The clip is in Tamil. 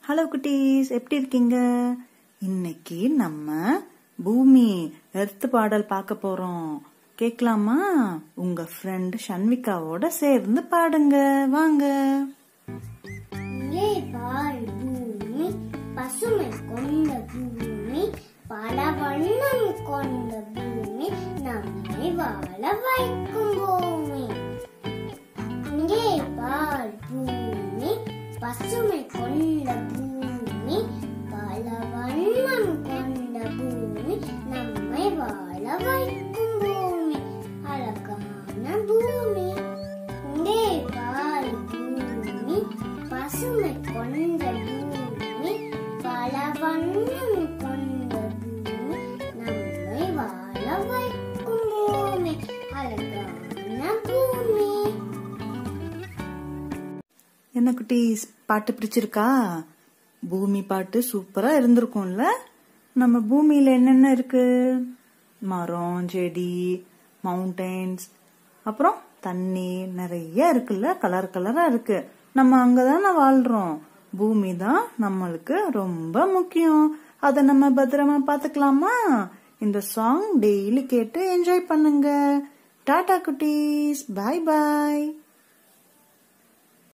ஹலோ குட்டீஸ் எப்படி இருக்கீங்க இன்னைக்கு நம்ம பூமி எர்த்து பாடல் பார்க்க போறோம் கேட்கலாமா உங்க ஃப்ரெண்ட் ஷன்விகாவோட சேர்ந்து பாடுங்க வாங்க இங்கே பால் பூமி பசுமை கொண்ட பூமி பல வண்ணம் கொண்ட பூமி நம்மை வாழ வைக்கும் பூமி இங்கே பால் பூமி பசுமை கொண்ட பூமி பல வண்ணம் கொண்ட பூமி நம்மை வாழ வைக்கும் பூமி அழகான பூமி இங்கே பால் பூமி பசுமை கொண்ட பூமி பல வண்ணம் கொண்ட பூமி நம்மை வாழ வைக்கும் பூமி அழகான பூமி என்ன குட்டீஸ் பாட்டு பிடிச்சிருக்கா பூமி பாட்டு சூப்பரா இருந்திருக்கும்ல நம்ம பூமியில என்னென்ன இருக்கு மரம் செடி மவுண்டன்ஸ் அப்புறம் தண்ணி நிறைய இருக்குல்ல கலர் கலரா இருக்கு நம்ம அங்கதானே வாழ்றோம் பூமி தான் நம்மளுக்கு ரொம்ப முக்கியம் அத நம்ம பத்திரமா பாத்துக்கலாமா இந்த சாங் டெய்லி கேட்டு என்ஜாய் பண்ணுங்க டாடா குட்டீஸ் பாய் பாய்